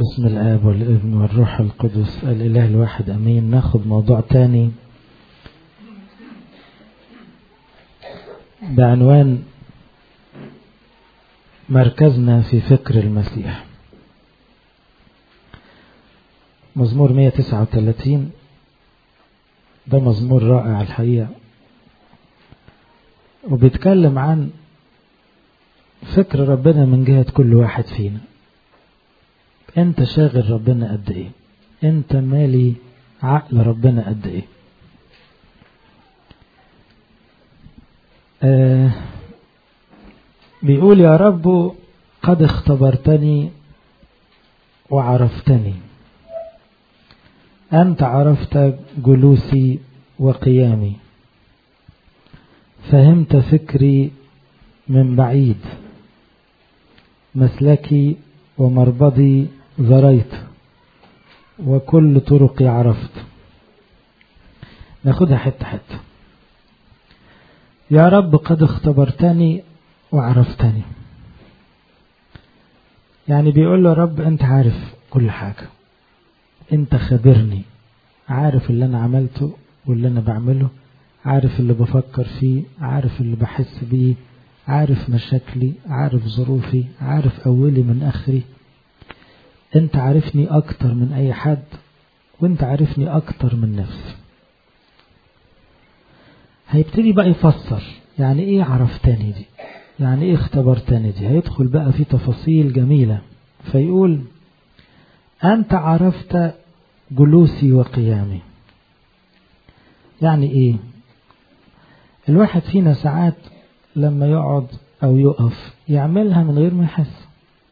بسم الآب والابن والروح القدس الإله الواحد أمين ناخد موضوع تاني بعنوان مركزنا في فكر المسيح مزمور 139 ده مزمور رائع الحقيقة وبيتكلم عن فكر ربنا من جهة كل واحد فينا انت شاغل ربنا قد ايه انت مالي عقل ربنا قد ايه آه بيقول يا رب قد اختبرتني وعرفتني أنت عرفت جلوسي وقيامي فهمت فكري من بعيد مسلكي ومربضي ذريت وكل طرقي عرفت ناخدها حتة حتة يا رب قد اختبرتني وعرفتني يعني بيقول له رب انت عارف كل حاجة انت خبرني عارف اللي انا عملته واللي انا بعمله عارف اللي بفكر فيه عارف اللي بحس بيه عارف مشاكلي عارف ظروفي عارف أولي من آخري أنت عارفني أكتر من أي حد وأنت عارفني أكتر من نفسي هيبتدي بقى يفسر يعني إيه عرفتني دي يعني إيه اختبرتني دي هيدخل بقى في تفاصيل جميلة فيقول أنت عرفت جلوسي وقيامي يعني إيه الواحد فينا ساعات لما يقعد أو يقف يعملها من غير ما يحس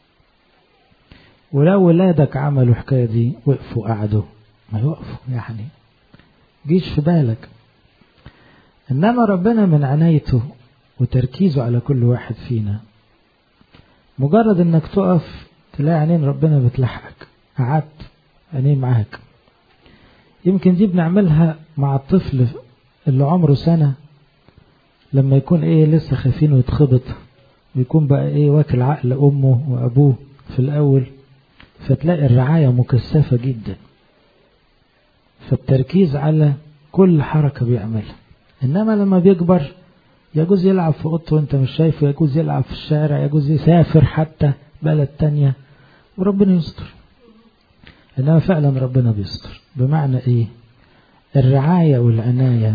ولو ولادك عملوا الحكاية دي وقفوا قعدوا ما يقفوا يعني جيش في بالك إنما ربنا من عنايته وتركيزه على كل واحد فينا مجرد إنك تقف تلاقي عينين ربنا بتلحقك قعدت عينين معاك يمكن دي بنعملها مع الطفل اللي عمره سنة لما يكون ايه لسه خايفين ويتخبط ويكون بقى ايه واكل عقل امه وابوه في الاول فتلاقي الرعاية مكثفة جدا فالتركيز على كل حركة بيعملها انما لما بيكبر يجوز يلعب في اوضته وانت مش شايفه يجوز يلعب في الشارع يجوز يسافر حتى بلد تانية وربنا يستر انما فعلا ربنا بيستر بمعنى ايه الرعاية والعناية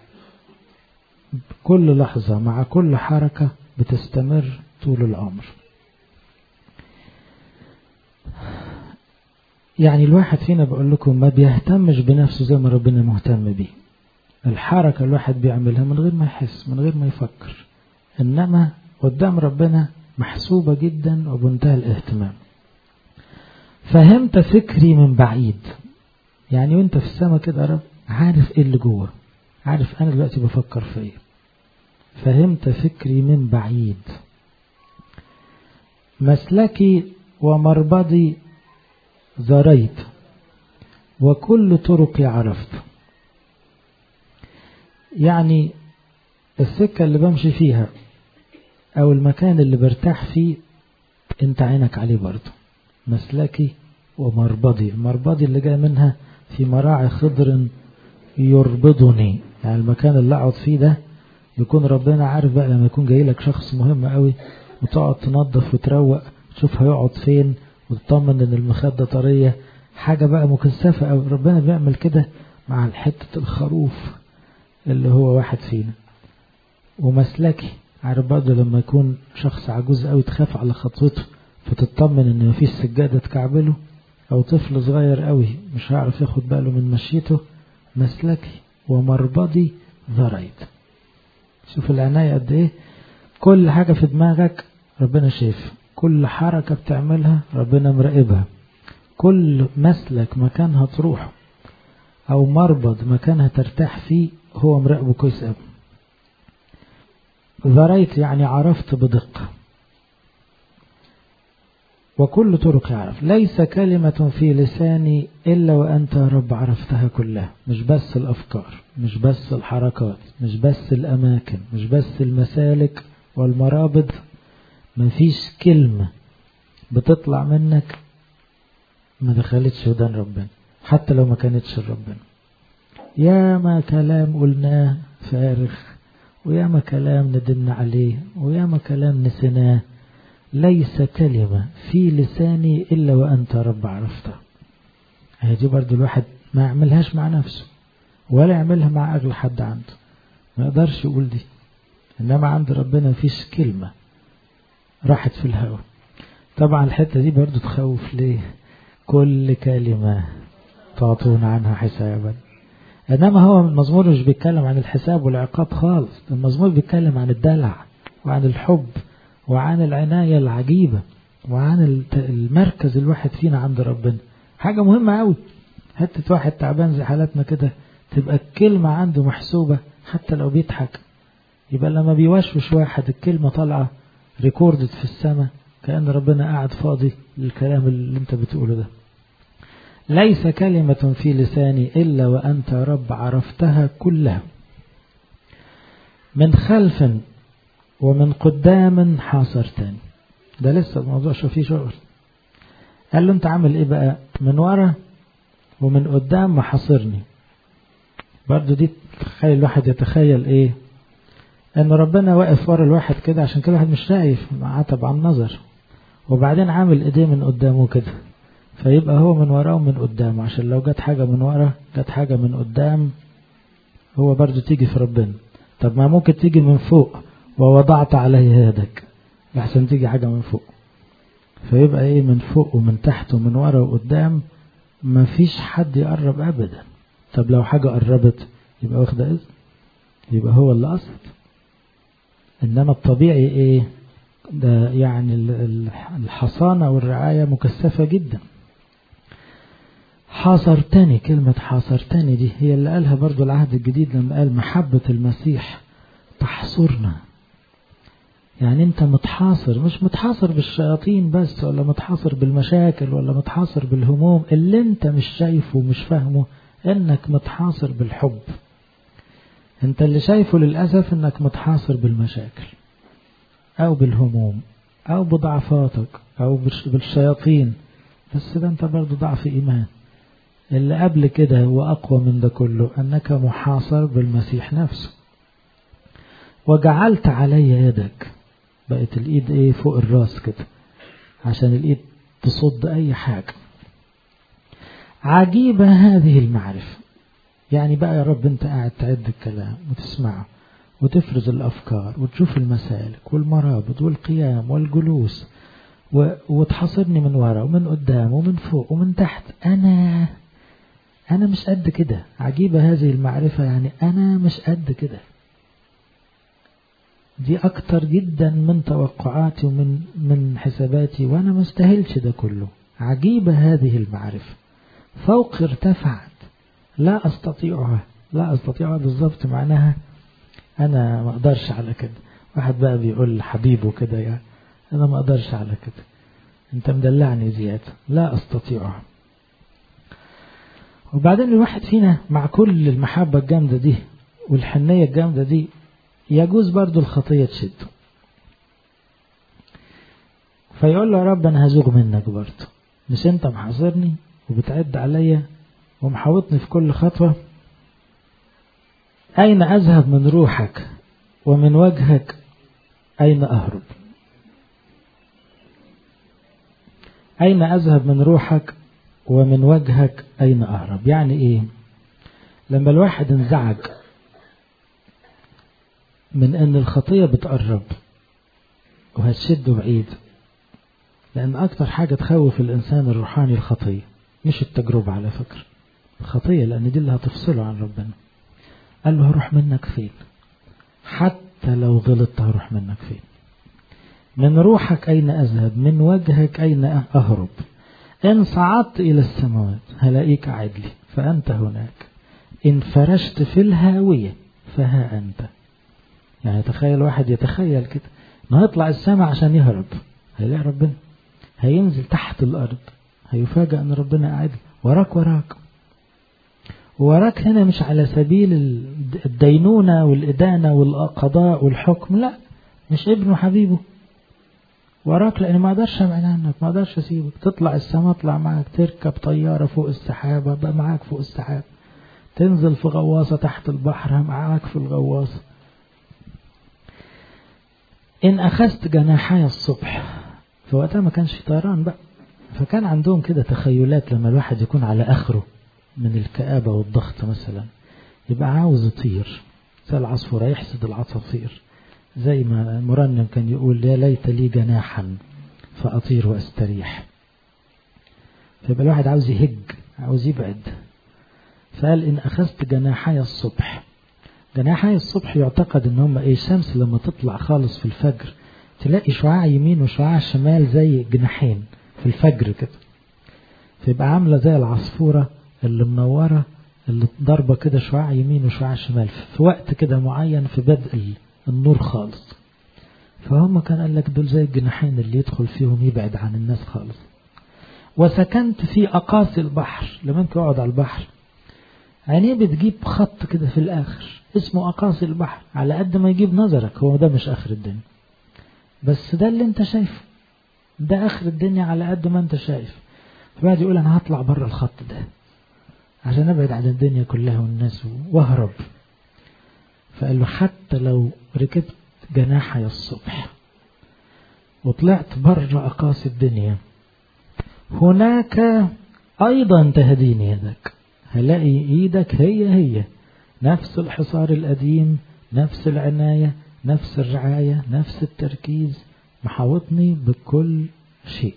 كل لحظة مع كل حركة بتستمر طول العمر يعني الواحد فينا بقول لكم ما بيهتمش بنفسه زي ما ربنا مهتم بيه الحركة الواحد بيعملها من غير ما يحس من غير ما يفكر إنما قدام ربنا محسوبة جدا وبنتهى الاهتمام فهمت فكري من بعيد يعني وانت في السماء كده يا رب عارف ايه اللي جوه عارف انا دلوقتي بفكر في ايه فهمت فكري من بعيد مسلكي ومربضي ذريت وكل طرقي عرفت يعني السكة اللي بمشي فيها او المكان اللي برتاح فيه انت عينك عليه برضه مسلكي ومربضي المربضي اللي جاي منها في مراعي خضر يربضني يعني المكان اللي اقعد فيه ده يكون ربنا عارف بقى لما يكون جاي لك شخص مهم قوي وتقعد تنظف وتروق تشوف هيقعد فين وتطمن ان المخدة طرية حاجة بقى مكثفة قوي ربنا بيعمل كده مع حتة الخروف اللي هو واحد فينا ومسلكي عارف برضه لما يكون شخص عجوز قوي تخاف على خطوته فتطمن ان مفيش سجادة تكعبله او طفل صغير قوي مش هيعرف ياخد باله من مشيته مسلكي ومربضي ذريت شوف العناية قد ايه كل حاجة في دماغك ربنا شايف كل حركة بتعملها ربنا مراقبها كل مسلك مكانها تروح او مربض مكانها ترتاح فيه هو مراقبه كويس قوي ذريت يعني عرفت بدقة وكل طرق يعرف ليس كلمة في لساني إلا وأنت يا رب عرفتها كلها مش بس الأفكار مش بس الحركات مش بس الأماكن مش بس المسالك والمرابط مفيش كلمة بتطلع منك ما دخلتش ودان ربنا حتى لو ما كانتش ربنا يا ما كلام قلناه فارغ ويا ما كلام ندمنا عليه ويا ما كلام نسيناه ليس كلمة في لساني إلا وأنت رب عرفتها هي دي برضو الواحد ما يعملهاش مع نفسه ولا يعملها مع أغلى حد عنده ما يقدرش يقول دي إنما عند ربنا مفيش كلمة راحت في الهواء طبعا الحتة دي برضو تخوف ليه كل كلمة تعطون عنها حسابا إنما هو المزمور مش بيتكلم عن الحساب والعقاب خالص المزمور بيتكلم عن الدلع وعن الحب وعن العناية العجيبة وعن المركز الواحد فينا عند ربنا حاجة مهمة قوي حتة واحد تعبان زي حالتنا كده تبقى الكلمة عنده محسوبة حتى لو بيضحك يبقى لما بيوشوش واحد الكلمة طالعة ريكوردد في السماء كأن ربنا قاعد فاضي للكلام اللي انت بتقوله ده ليس كلمة في لساني إلا وأنت رب عرفتها كلها من خلف ومن قدام حاصرتني ده لسه الموضوع شو فيه شغل قال له انت عامل ايه بقى من ورا ومن قدام محاصرني برضو دي تخيل الواحد يتخيل ايه ان ربنا واقف ورا الواحد كده عشان كده الواحد مش شايف معاه طبعا نظر وبعدين عامل ايديه من قدامه كده فيبقى هو من وراه ومن قدامه عشان لو جت حاجة من ورا جت حاجة من قدام هو برضو تيجي في ربنا طب ما ممكن تيجي من فوق ووضعت عليه يدك لحسن تيجي حاجة من فوق فيبقى ايه من فوق ومن تحت ومن ورا وقدام ما فيش حد يقرب ابدا طب لو حاجة قربت يبقى واخد اذن يبقى هو اللي قصد انما الطبيعي ايه ده يعني الحصانة والرعاية مكثفة جدا حاصرتني كلمة حاصرتني دي هي اللي قالها برضو العهد الجديد لما قال محبة المسيح تحصرنا يعني انت متحاصر مش متحاصر بالشياطين بس ولا متحاصر بالمشاكل ولا متحاصر بالهموم اللي انت مش شايفه ومش فاهمه انك متحاصر بالحب انت اللي شايفه للأسف انك متحاصر بالمشاكل او بالهموم او بضعفاتك او بالشياطين بس ده انت برضو ضعف ايمان اللي قبل كده هو اقوى من ده كله انك محاصر بالمسيح نفسه وجعلت علي يدك بقت الايد ايه فوق الراس كده عشان الايد تصد اي حاجة عجيبة هذه المعرفة يعني بقى يا رب انت قاعد تعد الكلام وتسمعه وتفرز الافكار وتشوف المسالك والمرابط والقيام والجلوس و... وتحاصرني من ورا ومن قدام ومن فوق ومن تحت انا انا مش قد كده عجيبة هذه المعرفة يعني انا مش قد كده دي أكتر جدا من توقعاتي ومن من حساباتي وأنا ما استاهلش ده كله عجيبة هذه المعرفة فوق ارتفعت لا أستطيعها لا أستطيعها بالضبط معناها أنا ما أقدرش على كده واحد بقى بيقول لحبيبه كده يعني أنا ما أقدرش على كده أنت مدلعني زيادة لا أستطيعها وبعدين الواحد فينا مع كل المحبة الجامدة دي والحنية الجامدة دي يجوز برضو الخطية تشده فيقول له يا رب أنا هزوغ منك برضو مش أنت محاصرني وبتعد عليا ومحوطني في كل خطوة أين أذهب من روحك ومن وجهك أين أهرب أين أذهب من روحك ومن وجهك أين أهرب يعني إيه لما الواحد انزعج من أن الخطية بتقرب وهتشده بعيد لأن أكتر حاجة تخوف الإنسان الروحاني الخطية مش التجربة على فكرة الخطية لأن دي اللي هتفصله عن ربنا قال له هروح منك فين حتى لو غلطت هروح منك فين من روحك أين أذهب من وجهك أين أهرب إن صعدت إلى السماوات هلاقيك عدلي فأنت هناك إن فرشت في الهاوية فها أنت يعني تخيل واحد يتخيل كده انه هيطلع السماء عشان يهرب هيلاقي ربنا هينزل تحت الأرض هيفاجأ أن ربنا قاعد وراك وراك وراك هنا مش على سبيل الدينونة والإدانة والقضاء والحكم لا مش ابنه حبيبه وراك لان ما اقدرش ابعد عنك ما اقدرش اسيبك تطلع السماء اطلع معاك تركب طياره فوق السحاب ابقى معاك فوق السحاب تنزل في غواصه تحت البحر معاك في الغواصه ان اخذت جناحي الصبح في وقتها ما كانش في طيران بقى فكان عندهم كده تخيلات لما الواحد يكون على اخره من الكآبة والضغط مثلا يبقى عاوز يطير زي العصفورة يحسد العصافير زي ما المرنم كان يقول يا ليت لي جناحا فأطير وأستريح فيبقى الواحد عاوز يهج عاوز يبعد فقال إن أخذت جناحي الصبح جناحي الصبح يعتقد إن هم إيه الشمس لما تطلع خالص في الفجر تلاقي شعاع يمين وشعاع شمال زي جناحين في الفجر كده فيبقى عاملة زي العصفورة اللي منورة اللي ضربة كده شعاع يمين وشعاع شمال في وقت كده معين في بدء النور خالص فهم كان قال لك دول زي الجناحين اللي يدخل فيهم يبعد عن الناس خالص وسكنت في أقاصي البحر لما انت اقعد على البحر عينيه بتجيب خط كده في الآخر اسمه أقاصي البحر على قد ما يجيب نظرك هو ده مش آخر الدنيا بس ده اللي انت شايفه ده آخر الدنيا على قد ما انت شايف فبعد يقول أنا هطلع بره الخط ده عشان أبعد عن الدنيا كلها والناس وأهرب فقال له حتى لو ركبت جناحي الصبح وطلعت بره أقاصي الدنيا هناك أيضا تهديني يدك هلاقي إيدك هي هي نفس الحصار القديم نفس العناية نفس الرعاية نفس التركيز محاوطني بكل شيء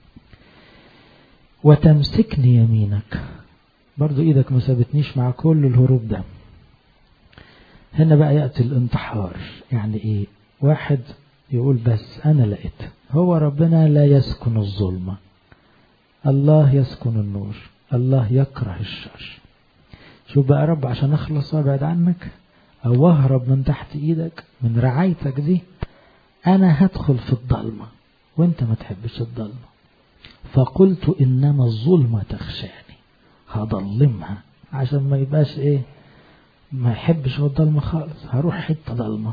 وتمسكني يمينك برضو ايدك ما سابتنيش مع كل الهروب ده هنا بقى يأتي الانتحار يعني ايه واحد يقول بس انا لقيت هو ربنا لا يسكن الظلمة الله يسكن النور الله يكره الشر شوف بقى رب عشان اخلص وابعد عنك او اهرب من تحت ايدك من رعايتك دي انا هدخل في الضلمة وانت ما تحبش الضلمة فقلت انما الظلمة تخشاني هضلمها عشان ما يبقاش ايه ما يحبش هو الضلمة خالص هروح حتة ضلمة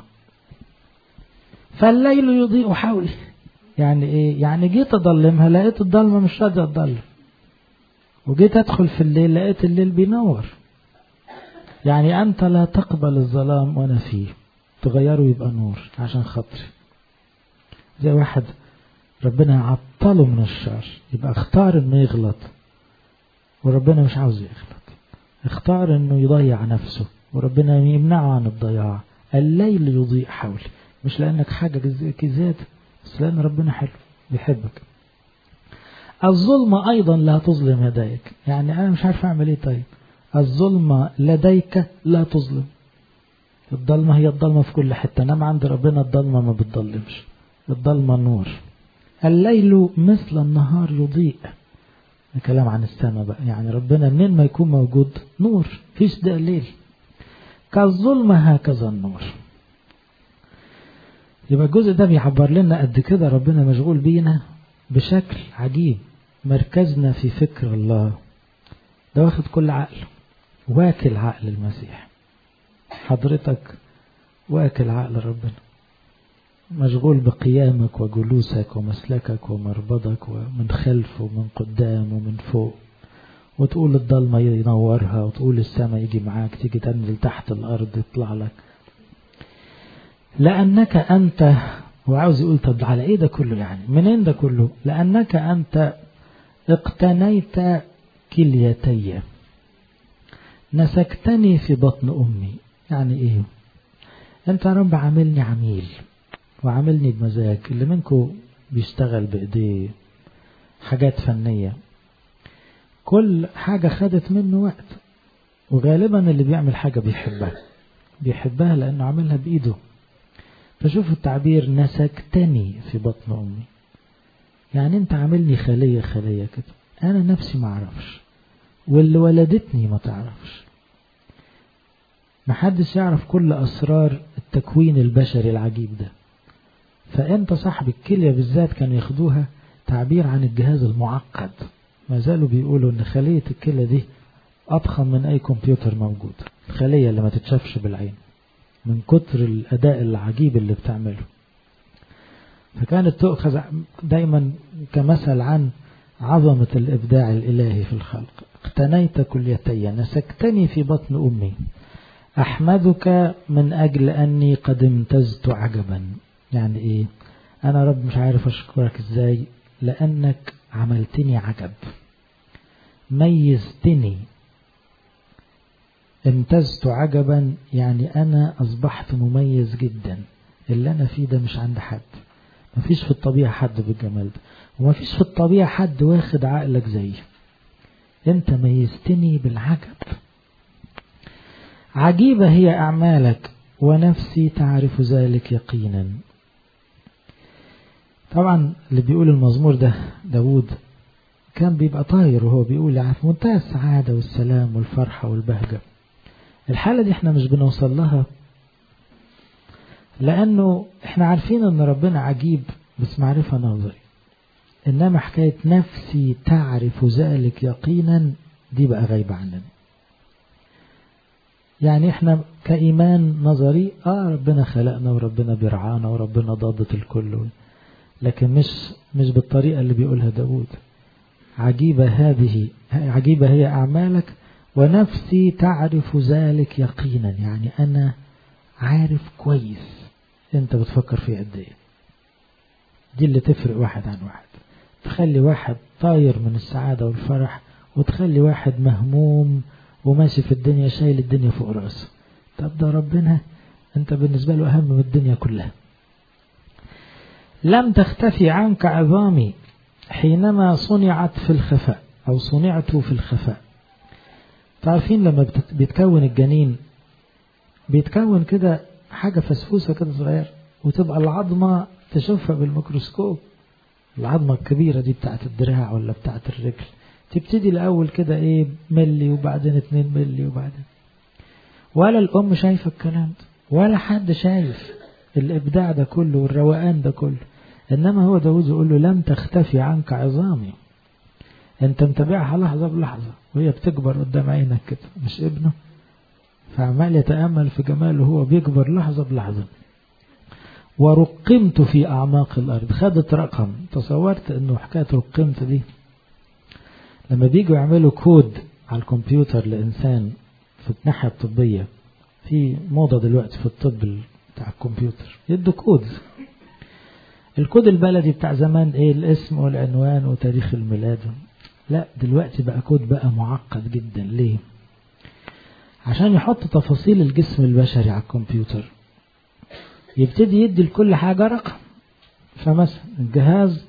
فالليل يضيء حولي يعني ايه يعني جيت اضلمها لقيت الضلمة مش راضية تضلم وجيت ادخل في الليل لقيت الليل بينور يعني انت لا تقبل الظلام وانا فيه تغيره يبقى نور عشان خاطري زي واحد ربنا عطله من الشر يبقى اختار انه يغلط وربنا مش عاوز يغلط اختار انه يضيع نفسه وربنا يمنعه عن الضياع الليل يضيء حولي مش لانك حاجة كذات بس لان ربنا حلو بيحبك الظلمة ايضا لا تظلم يديك يعني انا مش عارف اعمل ايه طيب الظلمة لديك لا تظلم الضلمة هي الضلمة في كل حتة انما عند ربنا الضلمة ما بتضلمش الضلمة نور الليل مثل النهار يضيء كلام عن السماء بقى يعني ربنا منين ما يكون موجود نور فيش ده الليل كالظلمة هكذا النور يبقى الجزء ده بيعبر لنا قد كده ربنا مشغول بينا بشكل عجيب مركزنا في فكر الله ده واخد كل عقل واكل عقل المسيح حضرتك واكل عقل ربنا مشغول بقيامك وجلوسك ومسلكك ومربضك ومن خلف ومن قدام ومن فوق وتقول الضلمة ينورها وتقول السماء يجي معاك تيجي تنزل تحت الأرض يطلع لك لأنك أنت وعاوز يقول طب على إيه ده كله يعني منين ده كله لأنك أنت اقتنيت كليتي نسكتني في بطن أمي يعني إيه أنت يا رب عاملني عميل وعاملني بمزاج اللي منكم بيشتغل بإيديه حاجات فنية كل حاجة خدت منه وقت وغالبا اللي بيعمل حاجة بيحبها بيحبها لأنه عاملها بإيده فشوف التعبير نسكتني في بطن أمي يعني أنت عاملني خلية خلية كده أنا نفسي ما أعرفش واللي ولدتني ما تعرفش محدش يعرف كل أسرار التكوين البشري العجيب ده فأنت صاحب الكلية بالذات كانوا ياخدوها تعبير عن الجهاز المعقد ما زالوا بيقولوا ان خلية الكلى دي أضخم من أي كمبيوتر موجود الخلية اللي ما تتشافش بالعين من كتر الأداء العجيب اللي بتعمله فكانت تؤخذ دايما كمثل عن عظمة الإبداع الإلهي في الخلق اقتنيت كليتي نسكتني في بطن أمي أحمدك من أجل أني قد امتزت عجبا يعني إيه أنا رب مش عارف أشكرك إزاي لأنك عملتني عجب ميزتني امتزت عجبا يعني أنا أصبحت مميز جدا اللي أنا فيه ده مش عند حد مفيش في الطبيعة حد بالجمال ده ومفيش في الطبيعة حد واخد عقلك زيي انت ميزتني بالعجب عجيبة هي أعمالك ونفسي تعرف ذلك يقينا طبعا اللي بيقول المزمور ده داود كان بيبقى طاير وهو بيقول يعني في منتهى السعادة والسلام والفرحة والبهجة الحالة دي احنا مش بنوصل لها لأنه احنا عارفين ان ربنا عجيب بس معرفة نظري إنما حكاية نفسي تعرف ذلك يقينا دي بقى غايبة عننا يعني احنا كإيمان نظري اه ربنا خلقنا وربنا بيرعانا وربنا ضابط الكل لكن مش مش بالطريقة اللي بيقولها داود عجيبة هذه عجيبة هي أعمالك ونفسي تعرف ذلك يقينا يعني أنا عارف كويس أنت بتفكر في قد إيه دي اللي تفرق واحد عن واحد تخلي واحد طاير من السعادة والفرح وتخلي واحد مهموم وماشي في الدنيا شايل الدنيا فوق راسه طب ده ربنا انت بالنسبة له أهم من الدنيا كلها لم تختفي عنك عظامي حينما صنعت في الخفاء أو صنعت في الخفاء تعرفين لما بيتكون الجنين بيتكون كده حاجة فسفوسة كده صغير وتبقى العظمة تشوفها بالميكروسكوب العظمة الكبيرة دي بتاعت الدراع ولا بتاعت الرجل تبتدي الأول كده إيه ملي وبعدين اتنين ملي وبعدين ولا الأم شايفة الكلام ده ولا حد شايف الإبداع ده كله والروقان ده كله إنما هو داود يقول له لم تختفي عنك عظامي أنت متابعها لحظة بلحظة وهي بتكبر قدام عينك كده مش ابنه فعمال يتأمل في جماله هو بيكبر لحظة بلحظة ورقمت في أعماق الأرض خدت رقم تصورت أنه حكاية رقمت دي لما بيجوا يعملوا كود على الكمبيوتر لإنسان في الناحية الطبية في موضة دلوقتي في الطب بتاع الكمبيوتر يدوا كود الكود البلدي بتاع زمان ايه الاسم والعنوان وتاريخ الميلاد لا دلوقتي بقى كود بقى معقد جدا ليه عشان يحط تفاصيل الجسم البشري على الكمبيوتر يبتدي يدي لكل حاجة رقم فمثلا الجهاز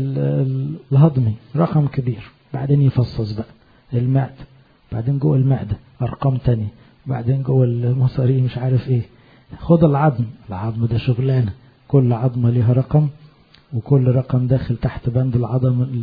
الهضمي رقم كبير بعدين يفصص بقى المعدة بعدين جوه المعدة أرقام تانية بعدين جوه المصاري مش عارف ايه خد العظم العظم ده شغلانة كل عظمة ليها رقم وكل رقم داخل تحت بند العظم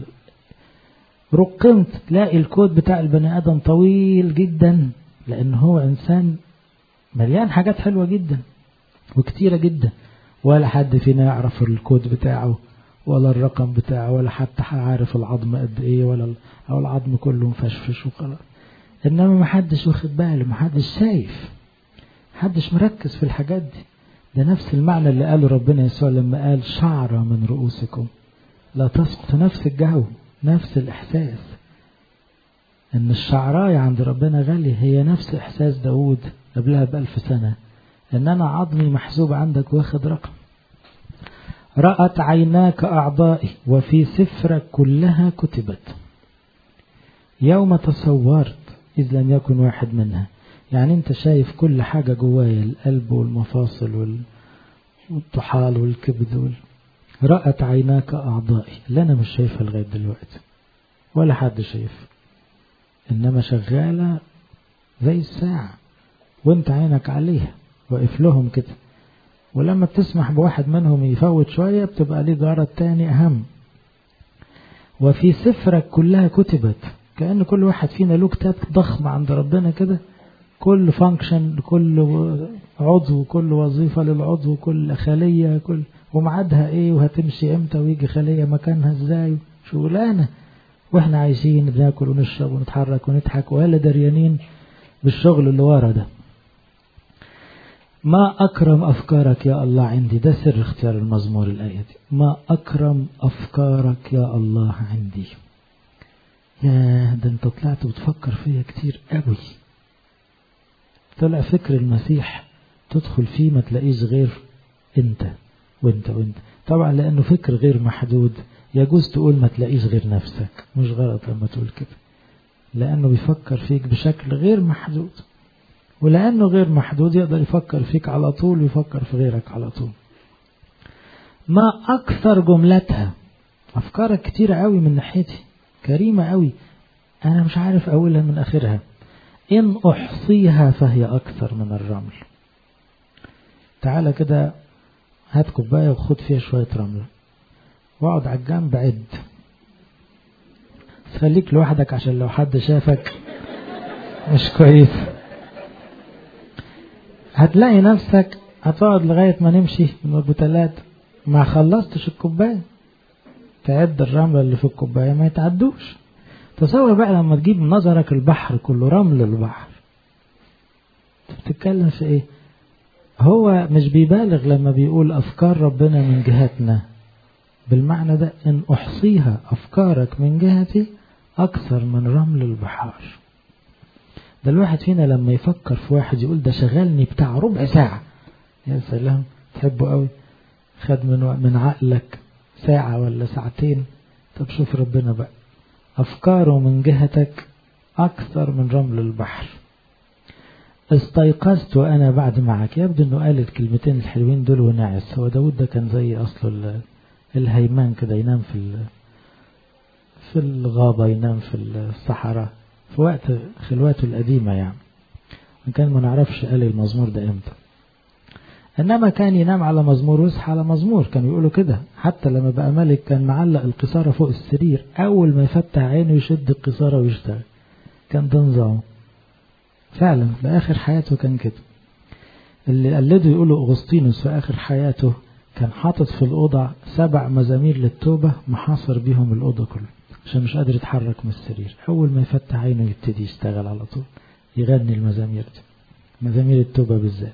رقمت تلاقي الكود بتاع البني آدم طويل جدا لأن هو إنسان مليان حاجات حلوة جدا وكتيرة جدا ولا حد فينا يعرف الكود بتاعه ولا الرقم بتاعه ولا حتى عارف العظم قد ايه ولا او العظم كله مفشفش وخلاص انما ما حدش واخد باله ما حدش شايف حدش مركز في الحاجات دي ده نفس المعنى اللي قاله ربنا يسوع لما قال شعرة من رؤوسكم لا تسقط نفس الجو نفس الإحساس إن الشعراية عند ربنا غالية هي نفس إحساس داود قبلها بألف سنة إن أنا عظمي محسوب عندك واخد رقم رأت عيناك أعضائي وفي سفرك كلها كتبت يوم تصورت إذ لم يكن واحد منها يعني أنت شايف كل حاجة جوايا القلب والمفاصل والطحال والكبد وال... رأت عيناك أعضائي اللي أنا مش شايفها لغاية دلوقتي ولا حد شايف إنما شغالة زي الساعة وانت عينك عليها واقف لهم كده ولما بتسمح بواحد منهم يفوت شوية بتبقى ليه غرض تاني أهم وفي سفرك كلها كتبت كأن كل واحد فينا له كتاب ضخم عند ربنا كده كل فانكشن كل عضو كل وظيفة للعضو كل خلية كل ومعادها ايه وهتمشي امتى ويجي خلية مكانها ازاي شغلانة واحنا عايشين بناكل ونشرب ونتحرك ونضحك ولا دريانين بالشغل اللي ورا ده ما أكرم أفكارك يا الله عندي ده سر اختيار المزمور الآية دي ما أكرم أفكارك يا الله عندي يا ده انت طلعت وتفكر فيا كتير قوي طلع فكر المسيح تدخل فيه ما تلاقيش غير انت وانت وانت طبعا لانه فكر غير محدود يجوز تقول ما تلاقيش غير نفسك مش غلط لما تقول كده لانه بيفكر فيك بشكل غير محدود ولانه غير محدود يقدر يفكر فيك على طول ويفكر في غيرك على طول ما اكثر جملتها افكارك كتيرة قوي من ناحيتي كريمة قوي انا مش عارف اولها من اخرها ان احصيها فهي اكثر من الرمل تعالى كده هات كوباية وخد فيها شوية رملة واقعد على الجنب عد خليك لوحدك عشان لو حد شافك مش كويس هتلاقي نفسك هتقعد لغاية ما نمشي من البتلات ما خلصتش الكوباية تعد الرملة اللي في الكوباية ما يتعدوش تصور بقى لما تجيب نظرك البحر كله رمل البحر بتتكلم في ايه هو مش بيبالغ لما بيقول أفكار ربنا من جهتنا بالمعنى ده إن أحصيها أفكارك من جهتي أكثر من رمل البحار ده الواحد فينا لما يفكر في واحد يقول ده شغلني بتاع ربع ساعة يا سلام تحبه قوي خد من من عقلك ساعة ولا ساعتين طب شوف ربنا بقى أفكاره من جهتك أكثر من رمل البحر استيقظت وأنا بعد معك يبدو أنه قال الكلمتين الحلوين دول ونعس هو داود ده كان زي أصله الهيمان كده ينام في في الغابة ينام في الصحراء في وقت خلواته القديمة يعني كان ما نعرفش قال المزمور ده امتى انما كان ينام على مزمور ويصحى على مزمور كانوا يقولوا كده حتى لما بقى ملك كان معلق القصارة فوق السرير اول ما يفتح عينه يشد القصارة ويشتغل كان ده نظامه فعلا في اخر حياته كان كده اللي قلده يقولوا اغسطينوس في اخر حياته كان حاطط في الأوضة سبع مزامير للتوبة محاصر بيهم الأوضة كله عشان مش قادر يتحرك من السرير أول ما يفتح عينه يبتدي يشتغل على طول يغني المزامير دي مزامير التوبة بالذات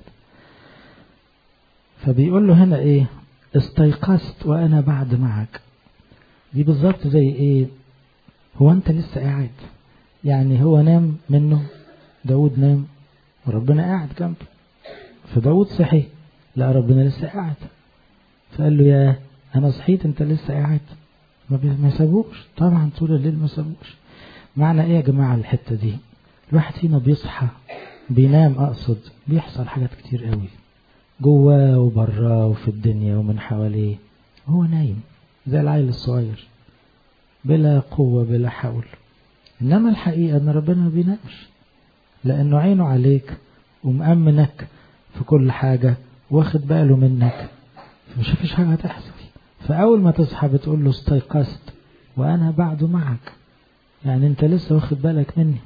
فبيقول له هنا ايه استيقظت وأنا بعد معك دي بالظبط زي ايه هو انت لسه قاعد يعني هو نام منه داود نام وربنا قاعد جنبه فداود صحي لا ربنا لسه قاعد فقال له يا انا صحيت انت لسه قاعد ما يسابوش طبعا طول الليل ما يسابوش معنى ايه يا جماعة الحتة دي الواحد فينا بيصحى بينام اقصد بيحصل حاجات كتير قوي جواه وبراه وفي الدنيا ومن حواليه هو نايم زي العيل الصغير بلا قوة بلا حول انما الحقيقة ان ربنا ما بينامش لانه عينه عليك ومأمنك في كل حاجة واخد باله منك مش فيش حاجة هتحصل فأول ما تصحى بتقول له استيقظت وأنا بعد معك يعني أنت لسه واخد بالك مني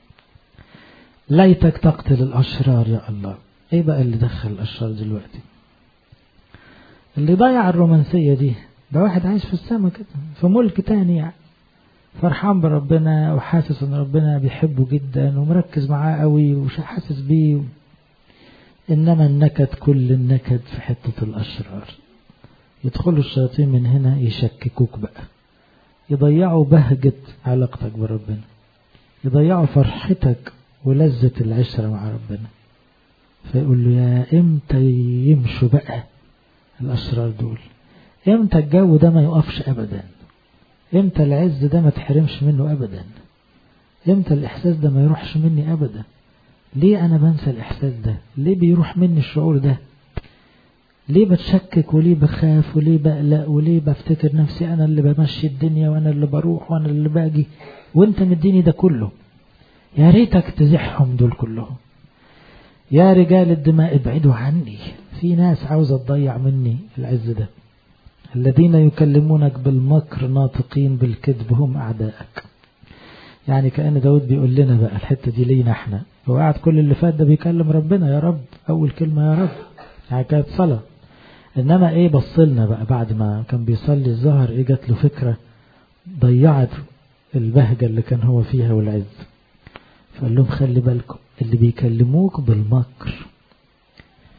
ليتك تقتل الأشرار يا الله إيه بقى اللي دخل الأشرار دلوقتي اللي ضيع الرومانسية دي ده واحد عايش في السماء كده في ملك تاني يعني فرحان بربنا وحاسس ان ربنا بيحبه جدا ومركز معاه قوي وحاسس بيه إنما النكد كل النكد في حتة الأشرار يدخلوا الشياطين من هنا يشككوك بقى يضيعوا بهجة علاقتك بربنا يضيعوا فرحتك ولذة العشرة مع ربنا فيقول له يا امتى يمشوا بقى الأشرار دول امتى الجو ده ما يقفش أبدا امتى العز ده ما تحرمش منه أبدا امتى الإحساس ده ما يروحش مني أبدا ليه أنا بنسى الإحساس ده ليه بيروح مني الشعور ده ليه بتشكك وليه بخاف وليه بقلق وليه بفتكر نفسي أنا اللي بمشي الدنيا وأنا اللي بروح وأنا اللي باجي وأنت مديني ده كله يا ريتك تزحهم دول كلهم يا رجال الدماء ابعدوا عني في ناس عاوزة تضيع مني العز ده الذين يكلمونك بالمكر ناطقين بالكذب هم أعدائك يعني كأن داود بيقول لنا بقى الحتة دي لينا احنا هو قاعد كل اللي فات ده بيكلم ربنا يا رب أول كلمة يا رب يعني كانت صلاة إنما إيه بصلنا بقى بعد ما كان بيصلي الظهر إيه جات له فكرة ضيعت البهجة اللي كان هو فيها والعز فقال لهم خلي بالكم اللي بيكلموك بالمكر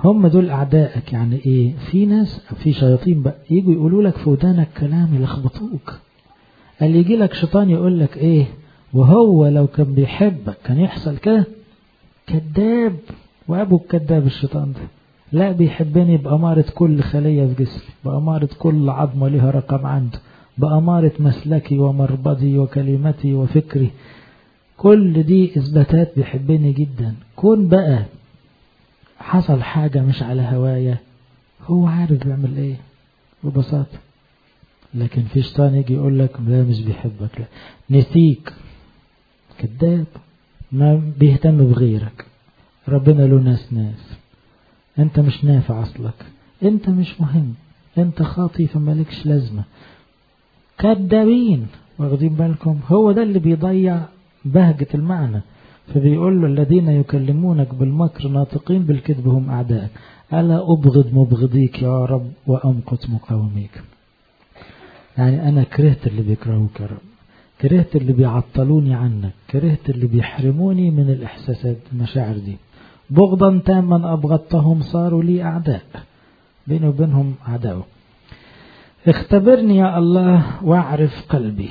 هم دول أعدائك يعني إيه في ناس في شياطين بقى يجوا يقولوا لك في ودانك كلام يلخبطوك اللي يجي لك شيطان يقول لك إيه وهو لو كان بيحبك كان يحصل كده كذاب وأبو الكذاب الشيطان ده لا بيحبني بأمارة كل خلية في جسمي بأمارة كل عظمة لها رقم عنده بأمارة مسلكي ومربضي وكلمتي وفكري كل دي إثباتات بيحبني جدا كون بقى حصل حاجة مش على هواية هو عارف بيعمل ايه ببساطة لكن في شيطان يجي يقول لك لا مش بيحبك لا نسيك كذاب ما بيهتم بغيرك ربنا له ناس ناس انت مش نافع اصلك انت مش مهم انت خاطي فمالكش لازمة كذابين واخدين بالكم هو ده اللي بيضيع بهجة المعنى فبيقول له الذين يكلمونك بالمكر ناطقين بالكذب هم أعدائك ألا أبغض مبغضيك يا رب وأمقت مقاوميك يعني أنا كرهت اللي بيكرهوك يا رب كرهت اللي بيعطلوني عنك كرهت اللي بيحرموني من الإحساسات المشاعر دي بغضا تاما أبغضتهم صاروا لي أعداء بيني وبينهم عداوة اختبرني يا الله واعرف قلبي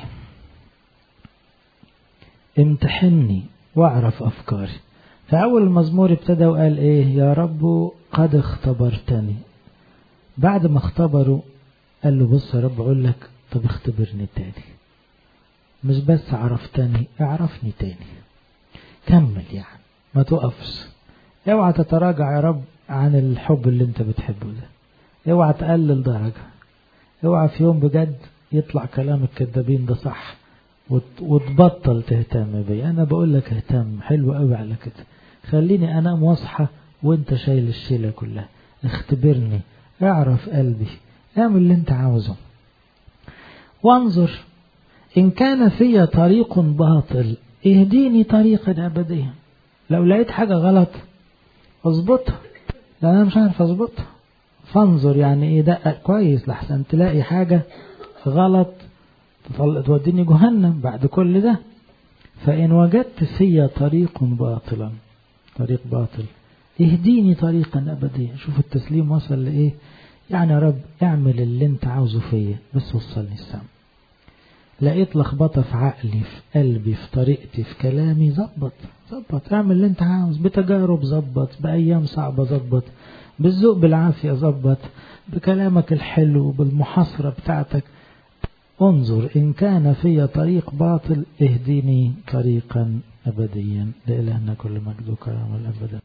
امتحني واعرف أفكاري فأول المزمور ابتدى وقال إيه يا رب قد اختبرتني بعد ما اختبروا قال له بص يا رب أقول لك طب اختبرني تاني مش بس عرفتني اعرفني تاني كمل يعني ما توقفش اوعى تتراجع يا رب عن الحب اللي انت بتحبه ده اوعى تقلل درجة اوعى في يوم بجد يطلع كلام الكذابين ده صح وتبطل تهتم بي انا بقول لك اهتم حلو قوي على كده خليني انام واصحى وانت شايل الشيله كلها اختبرني اعرف قلبي اعمل اللي انت عاوزه وانظر ان كان في طريق باطل اهديني طريقا ابديا لو لقيت حاجه غلط اظبطها لا انا مش عارف اظبطها فانظر يعني ايه دقق كويس لحسن تلاقي حاجه غلط توديني جهنم بعد كل ده فإن وجدت في طريق باطلا طريق باطل اهديني طريقا أبديا شوف التسليم وصل لإيه يعني يا رب اعمل اللي انت عاوزه فيا بس وصلني السما لقيت لخبطة في عقلي في قلبي في طريقتي في كلامي ظبط ظبط اعمل اللي انت عاوز بتجارب ظبط بأيام صعبة ظبط بالذوق بالعافية ظبط بكلامك الحلو بالمحاصرة بتاعتك انظر إن كان في طريق باطل اهدني طريقا أبديا لإلهنا كل مجد وكرم الأبد